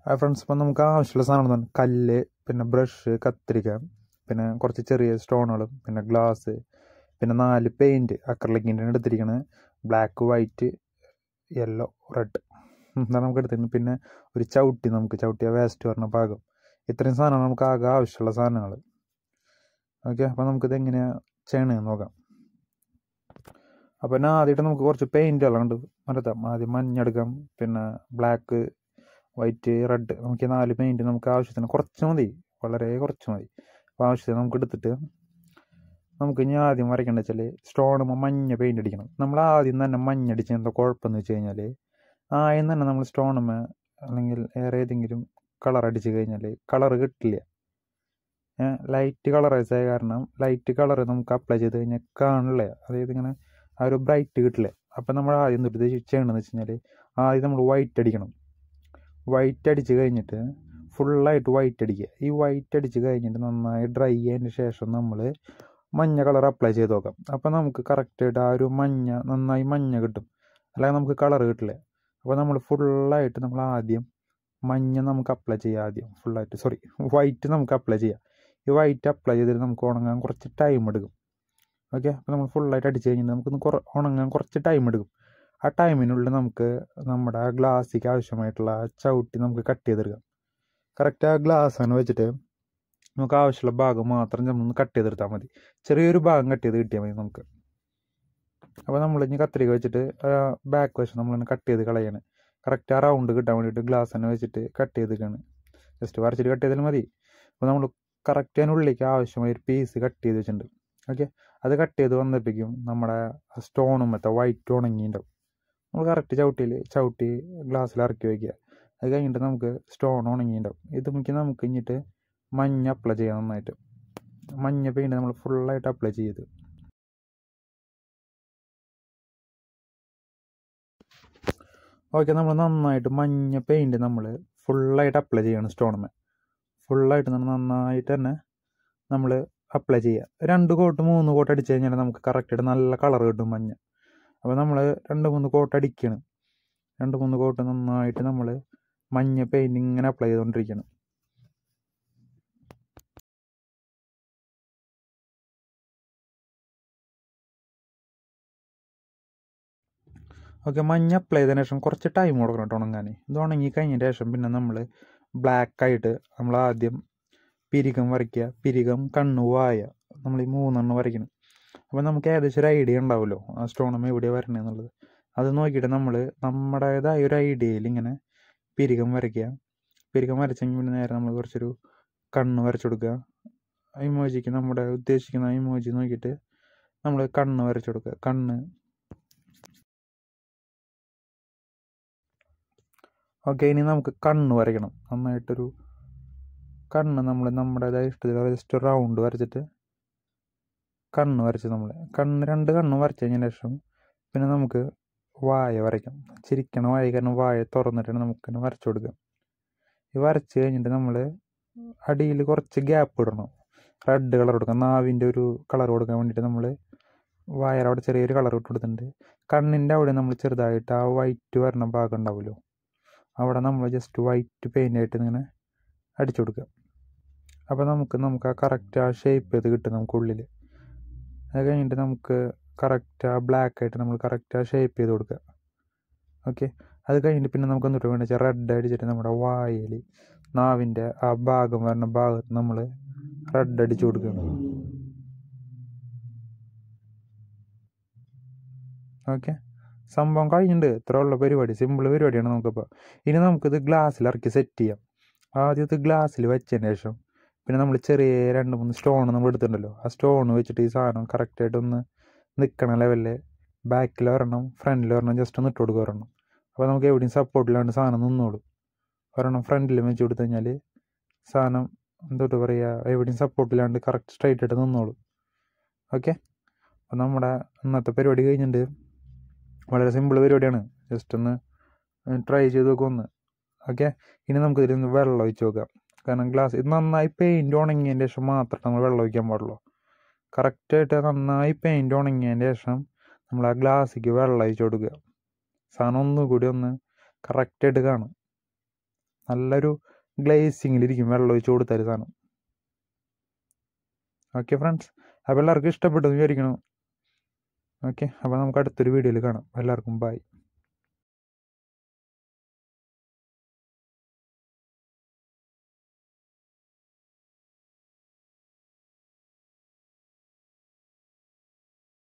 ആ ഫ്രണ്ട്സ് ഇപ്പം നമുക്ക് ആവശ്യമുള്ള സാധനം കല്ല് പിന്നെ ബ്രഷ് കത്രിക പിന്നെ കുറച്ച് ചെറിയ സ്റ്റോണുകളും പിന്നെ ഗ്ലാസ് പിന്നെ നാല് പെയിൻറ്റ് അക്രലിക്കിൻ്റെ എടുത്തിരിക്കുന്നത് ബ്ലാക്ക് വൈറ്റ് യെല്ലോ റെഡ് ഇതാണ് നമുക്ക് എടുത്തിരിക്കുന്നത് പിന്നെ ഒരു ചവിട്ടി നമുക്ക് ചവിട്ടിയ വേസ്റ്റ് പറഞ്ഞ ഭാഗം ഇത്രയും സാധനമാണ് നമുക്ക് ആകെ ആവശ്യമുള്ള സാധനങ്ങൾ ഓക്കെ അപ്പോൾ നമുക്കിത് എങ്ങനെയാണ് ചെയ്യണമെന്ന് നോക്കാം അപ്പോൾ ഞാൻ ആദ്യമായിട്ട് നമുക്ക് കുറച്ച് പെയിൻറ്റുകളുണ്ട് മരത്താം ആദ്യം മഞ്ഞെടുക്കാം പിന്നെ ബ്ലാക്ക് വൈറ്റ് റെഡ് നമുക്ക് ഈ നാല് പെയിൻറ്റ് നമുക്ക് ആവശ്യത്തിന് കുറച്ച് മതി വളരെ കുറച്ച് മതി അപ്പോൾ ആവശ്യത്തിന് നമുക്ക് എടുത്തിട്ട് നമുക്ക് ഇനി ആദ്യം വരയ്ക്കേണ്ട വെച്ചാൽ സ്റ്റോണുമ്പോൾ മഞ്ഞ പെയിൻ്റ് അടിക്കണം നമ്മൾ ആദ്യം തന്നെ മഞ്ഞടിച്ച് എന്താ കുഴപ്പമെന്ന് വെച്ച് കഴിഞ്ഞാൽ ആദ്യം തന്നെ നമ്മൾ സ്റ്റോണുമ്മ അല്ലെങ്കിൽ വേറെ ഏതെങ്കിലും കളർ അടിച്ച് കഴിഞ്ഞാൽ കളർ കിട്ടില്ല ലൈറ്റ് കളറൈസ് ആയ കാരണം ലൈറ്റ് കളർ നമുക്ക് അപ്ലൈ ചെയ്ത് കഴിഞ്ഞാൽ കാണില്ല അതായത് ഇങ്ങനെ ആ ഒരു ബ്രൈറ്റ് കിട്ടില്ല അപ്പം നമ്മൾ ആദ്യം തൊട്ട് ചെയ്യണമെന്ന് വെച്ച് കഴിഞ്ഞാൽ ആദ്യം നമ്മൾ വൈറ്റ് അടിക്കണം വൈറ്റ് അടിച്ച് കഴിഞ്ഞിട്ട് ഫുള്ളായിട്ട് വൈറ്റ് അടിക്കുക ഈ വൈറ്റ് അടിച്ച് കഴിഞ്ഞിട്ട് നന്നായി ഡ്രൈ ആയതിന് ശേഷം നമ്മൾ മഞ്ഞ കളർ അപ്ലൈ ചെയ്ത് നോക്കാം അപ്പോൾ നമുക്ക് കറക്റ്റായിട്ട് ആ ഒരു മഞ്ഞ നന്നായി മഞ്ഞ കിട്ടും അല്ലെങ്കിൽ നമുക്ക് കളർ കിട്ടില്ല അപ്പോൾ നമ്മൾ ഫുള്ളായിട്ട് നമ്മൾ ആദ്യം മഞ്ഞ നമുക്ക് അപ്ലൈ ചെയ്യാം ആദ്യം ഫുള്ളായിട്ട് സോറി വൈറ്റ് നമുക്ക് അപ്ലൈ ചെയ്യാം ഈ വൈറ്റ് അപ്ലൈ ചെയ്തിട്ട് നമുക്ക് ഉണങ്ങാൻ കുറച്ച് ടൈം എടുക്കും ഓക്കെ അപ്പോൾ നമ്മൾ ഫുള്ളായിട്ട് അടിച്ച് കഴിഞ്ഞാൽ നമുക്കൊന്ന് കുറ ഉണങ്ങാൻ കുറച്ച് ടൈം എടുക്കും ആ ടൈമിനുള്ളിൽ നമുക്ക് നമ്മുടെ ആ ഗ്ലാസ്സിക്ക് ആവശ്യമായിട്ടുള്ള ആ ചവിട്ടി നമുക്ക് കട്ട് ചെയ്തെടുക്കാം കറക്റ്റ് ആ ഗ്ലാസ് അങ്ങനെ വെച്ചിട്ട് നമുക്ക് ആവശ്യമുള്ള ഭാഗം മാത്രം നമ്മളൊന്ന് കട്ട് ചെയ്തെടുത്താൽ മതി ചെറിയൊരു ഭാഗം കട്ട് ചെയ്ത് കിട്ടിയാൽ മതി നമുക്ക് അപ്പോൾ നമ്മൾ ഇനി കത്രിക വെച്ചിട്ട് ബാക്ക് വശം നമ്മളൊന്ന് കട്ട് ചെയ്ത് കളയാണ് കറക്റ്റ് ആ റൗണ്ട് കിട്ടാൻ വേണ്ടിയിട്ട് ഗ്ലാസ് തന്നെ വെച്ചിട്ട് കട്ട് ചെയ്തിരിക്കുകയാണ് ജസ്റ്റ് വരച്ചിട്ട് കട്ട് ചെയ്താൽ മതി അപ്പോൾ നമ്മൾ കറക്റ്റ് അതിനുള്ളിലേക്ക് ആവശ്യമായ ഒരു പീസ് കട്ട് ചെയ്ത് വെച്ചിട്ടുണ്ട് ഓക്കെ അത് കട്ട് ചെയ്ത് വന്നപ്പോഴേക്കും നമ്മുടെ സ്റ്റോണും മറ്റേ വൈറ്റ് ഉണങ്ങിയിട്ടുണ്ടാവും നമ്മൾ കറക്റ്റ് ചവിട്ടിയിൽ ചവിട്ടി ഗ്ലാസ്സിൽ ഇറക്കി വയ്ക്കുക അത് കഴിഞ്ഞിട്ട് നമുക്ക് സ്റ്റോൺ ഉണങ്ങിയിട്ടുണ്ടാവും ഇത് നമുക്ക് നമുക്ക് കഴിഞ്ഞിട്ട് മഞ്ഞ അപ്ലൈ ചെയ്യാം നന്നായിട്ട് മഞ്ഞ പെയിൻറ്റ് നമ്മൾ ഫുള്ളായിട്ട് അപ്ലൈ ചെയ്ത് ഓക്കെ നമ്മൾ നന്നായിട്ട് മഞ്ഞ പെയിൻറ്റ് നമ്മൾ ഫുള്ളായിട്ട് അപ്ലൈ ചെയ്യണം സ്റ്റോണുമേ ഫുള്ളായിട്ട് നമ്മൾ നന്നായിട്ട് തന്നെ നമ്മൾ അപ്ലൈ ചെയ്യുക രണ്ട് കോട്ട് മൂന്ന് കോട്ട് അടിച്ച് കഴിഞ്ഞാൽ നമുക്ക് കറക്റ്റായിട്ട് നല്ല കളർ കിട്ടും മഞ്ഞ അപ്പോൾ നമ്മൾ രണ്ട് മൂന്ന് കോട്ട് അടിക്കണം രണ്ട് മൂന്ന് കോട്ട് നന്നായിട്ട് നമ്മൾ മഞ്ഞ പെയിൻറ്റ് ഇങ്ങനെ അപ്ലൈ ചെയ്തുകൊണ്ടിരിക്കണം ഓക്കെ മഞ്ഞ അപ്ലൈ ചെയ്തതിന് ശേഷം കുറച്ച് ടൈം കൊടുക്കണം കേട്ടോ ഉണങ്ങാൻ ഇത് ഉണങ്ങി കഴിഞ്ഞതിന് ശേഷം പിന്നെ നമ്മൾ ബ്ലാക്ക് ആയിട്ട് നമ്മൾ ആദ്യം പിരികം വരയ്ക്കുക പിരികം കണ്ണു വായ നമ്മൾ ഈ മൂന്നെണ്ണം വരയ്ക്കണം അപ്പോൾ നമുക്ക് ഏകദേശം ഒരു ഐഡിയ ഉണ്ടാവുമല്ലോ ആ സ്റ്റോണും എവിടെയാണ് വരണേ എന്നുള്ളത് അത് നോക്കിയിട്ട് നമ്മൾ നമ്മുടേതായ ഒരു ഐഡിയയിൽ ഇങ്ങനെ പിരികം വരയ്ക്കുക പിരികം വരച്ചെങ്കിൽ പിന്നെ നേരെ നമ്മൾ കുറച്ചൊരു കണ്ണ് വരച്ചു കൊടുക്കുക ഇമോജിക്ക് നമ്മുടെ ഉദ്ദേശിക്കുന്ന ഇമോജി നോക്കിയിട്ട് നമ്മൾ കണ്ണ് വരച്ചു കൊടുക്കുക കണ്ണ് ഓക്കെ ഇനി നമുക്ക് കണ്ണ് വരയ്ക്കണം നന്നായിട്ടൊരു കണ്ണ് നമ്മൾ നമ്മുടേതായ ഇഷ്ടത്തിൽ ജസ്റ്റ് റൗണ്ട് വരച്ചിട്ട് കണ്ണ് വരച്ച് നമ്മൾ കണ്ണ് രണ്ട് കണ്ണ് വരച്ച് കഴിഞ്ഞതിന് ശേഷം പിന്നെ നമുക്ക് വായ വരയ്ക്കാം ചിരിക്കണ വായ കാരണം വായ തുറന്നിട്ടാണ് നമുക്ക് വരച്ചു കൊടുക്കാം ഈ വരച്ച് കഴിഞ്ഞിട്ട് നമ്മൾ അടിയിൽ കുറച്ച് ഗ്യാപ്പ് ഇടണം റെഡ് കളർ കൊടുക്കാം നാവിൻ്റെ ഒരു കളർ കൊടുക്കാൻ വേണ്ടിയിട്ട് നമ്മൾ വായർ അവിടെ ചെറിയൊരു കളർ ഇട്ട് കൊടുത്തിട്ടുണ്ട് കണ്ണിൻ്റെ അവിടെ നമ്മൾ ചെറുതായിട്ട് ആ വൈറ്റ് വരണ ഭാഗം ഉണ്ടാവുമല്ലോ അവിടെ നമ്മൾ ജസ്റ്റ് വൈറ്റ് പെയിൻ്റ് ആയിട്ട് ഇങ്ങനെ അടിച്ചു കൊടുക്കുക അപ്പോൾ നമുക്ക് നമുക്ക് ആ കറക്റ്റ് ആ ഷേപ്പ് ചെയ്ത് കിട്ടും നമുക്ക് ഉള്ളിൽ അത് കഴിഞ്ഞിട്ട് നമുക്ക് കറക്റ്റ് ആ ബ്ലാക്ക് ആയിട്ട് നമ്മൾ കറക്റ്റ് ആ ഷേപ്പ് ചെയ്ത് കൊടുക്കുക ഓക്കെ അത് കഴിഞ്ഞിട്ട് പിന്നെ നമുക്ക് എന്നിട്ട് വേണ്ട വെച്ചാൽ റെഡ് അടിച്ചിട്ട് നമ്മുടെ വായിൽ നാവിൻ്റെ ആ ഭാഗം വരുന്ന ഭാഗത്ത് നമ്മൾ റെഡ് അടിച്ചു കൊടുക്കണം ഓക്കെ സംഭവം കഴിഞ്ഞിട്ടുണ്ട് ഇത്ര ഉള്ള പരിപാടി സിമ്പിൾ പരിപാടിയാണ് നമുക്കിപ്പോൾ ഇനി നമുക്കിത് ഗ്ലാസ്സിൽ ഇറക്കി സെറ്റ് ചെയ്യാം ആദ്യത്തെ ഗ്ലാസ്സിൽ വെച്ചതിന് ശേഷം പിന്നെ നമ്മൾ ചെറിയ രണ്ട് മൂന്ന് സ്റ്റോൺ നമ്മൾ എടുത്തിട്ടുണ്ടല്ലോ ആ സ്റ്റോൺ വെച്ചിട്ട് ഈ സാധനം കറക്റ്റായിട്ട് ഒന്ന് നിൽക്കണ ലെവലിൽ ബാക്കിൽ ഒരെണ്ണം ഫ്രണ്ടിൽ ഒരെണ്ണം ജസ്റ്റ് ഒന്ന് ഇട്ട് കൊടുക്കുക ഒരെണ്ണം അപ്പോൾ നമുക്ക് എവിടെയും സപ്പോർട്ടില്ലാണ്ട് സാധനം നിന്നോളും ഒരെണ്ണം ഫ്രണ്ടിൽ വെച്ച് കൊടുത്തു കഴിഞ്ഞാൽ സാധനം എന്തോട്ട് പറയുക എവിടെയും സപ്പോർട്ടില്ലാണ്ട് കറക്റ്റ് സ്ട്രൈറ്റ് ആയിട്ട് നിന്നോളും ഓക്കെ അപ്പോൾ നമ്മുടെ ഇന്നത്തെ പരിപാടി കഴിഞ്ഞിട്ടുണ്ട് വളരെ സിമ്പിൾ പരിപാടിയാണ് ജസ്റ്റ് ഒന്ന് ട്രൈ ചെയ്ത് നോക്കുക ഒന്ന് ഓക്കെ ഇനി നമുക്ക് ഇതിൽ നിന്ന് വെള്ളം ഒഴിച്ച് നോക്കാം കാരണം ഗ്ലാസ് ഇത് നന്നായി പെയിൻറ്റ് ഉണങ്ങിയതിന് ശേഷം മാത്രമേ നമ്മൾ വെള്ളം ഒഴിക്കാൻ പാടുള്ളൂ കറക്റ്റായിട്ട് നന്നായി പെയിൻറ്റ് ഉണങ്ങിയതിന് ശേഷം നമ്മൾ ആ ഗ്ലാസ്സിക്ക് വെള്ളം ഒഴിച്ച് കൊടുക്കുക സാധനം ഒന്നുകൂടി ഒന്ന് കറക്റ്റായിട്ട് കാണും നല്ലൊരു ഗ്ലേസിങ്ങിലിരിക്കും വെള്ളം ഒഴിച്ച് കൊടുത്താൽ സാധനം ഓക്കെ ഫ്രണ്ട്സ് അപ്പോൾ എല്ലാവർക്കും ഇഷ്ടപ്പെട്ടു എന്ന് വിചാരിക്കണം ഓക്കെ അപ്പോൾ നമുക്ക് അടുത്തൊരു വീഡിയോയിൽ കാണാം എല്ലാവർക്കും ബൈ